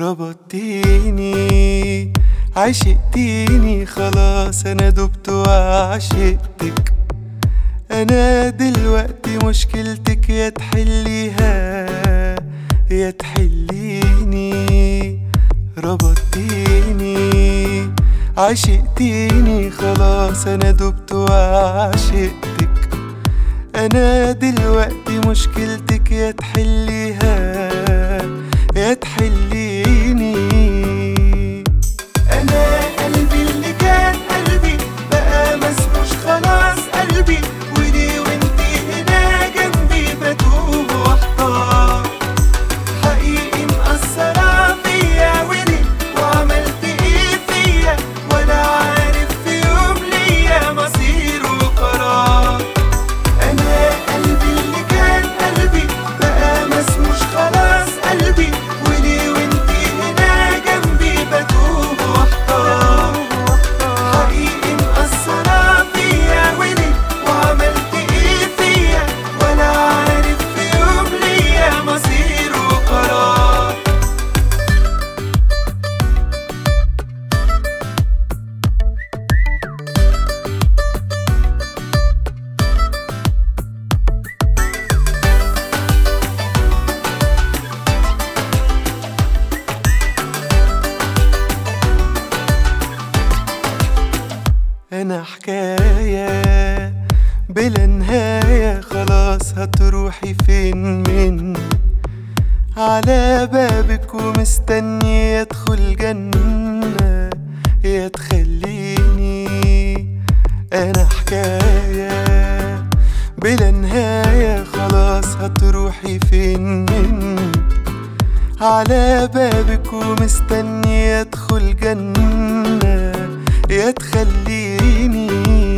ربطتيني عشقتيني خلاص انا دبت وعشقتك انا دلوقتي مشكلتك يا تحليها يا تحليني ربطتيني عشقتيني خلاص انا دبت وعشقتك انا دلوقتي مشكلتك يا تحليها يا تحليني انا قلبي اللي كان قلبي بقى مسموش خلاص قلبي وليه وانتي هنا جنبي بتوه واحتار حقيقي مأثرة فيا وليه وعملت ايه فيا ولا عارف في يوم ليا مصير وقرار انا قلبي اللي كان قلبي بقى مسموش خلاص قلبي وليه وانتي هنا جنبي بتوه واحتار حقيقي مأثرة فيا وليه وعملت ايه فيا ولا عارف في يوم ليا مصير وقرار انا حكاية بلا نهاية خلاص هتروحي فين مني على بابك ومستني ادخل جنة يا تخليني انا حكاية بلا نهاية خلاص هتروحي فين مني على بابك ومستني ادخل جنة يا تخليني